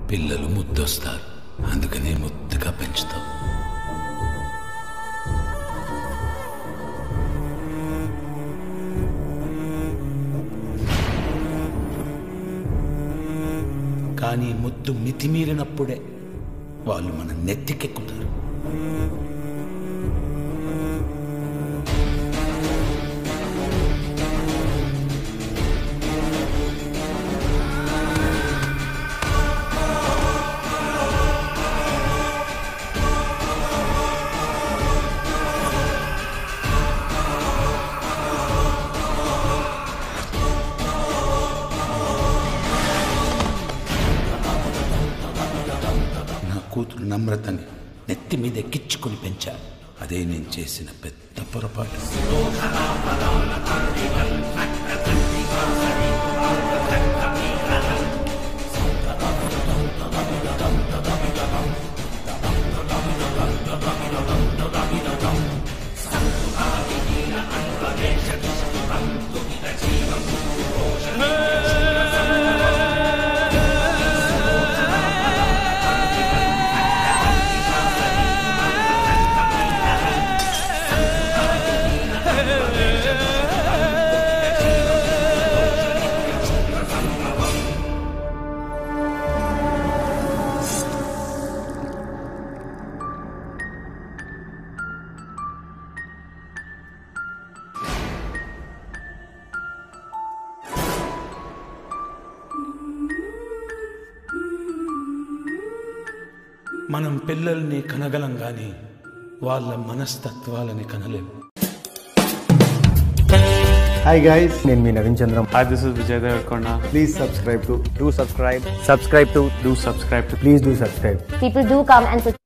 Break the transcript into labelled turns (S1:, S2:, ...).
S1: పిల్లలు ముద్దొస్తారు అందుకనే ముద్దుగా పెంచుతాం కానీ ముద్దు మితిమీరినప్పుడే వాళ్ళు మన నెత్తికెక్కుతారు నా కూతురు నమ్రతని నెత్తి మీద ఎక్కించుకొని పెంచా అదే నేను చేసిన పెద్ద పొరపాటు మనం పిల్లల్ని కనగలం గాని వాళ్ళ మనస్తత్వాలని కనలేము
S2: హాయ్ గైస్ నేను మీ Naveen Chandram
S3: Hi, this is Vijay Devarkonda.
S2: Please subscribe to
S4: do subscribe subscribe to
S3: Do subscribe to
S2: please do subscribe
S5: people do come and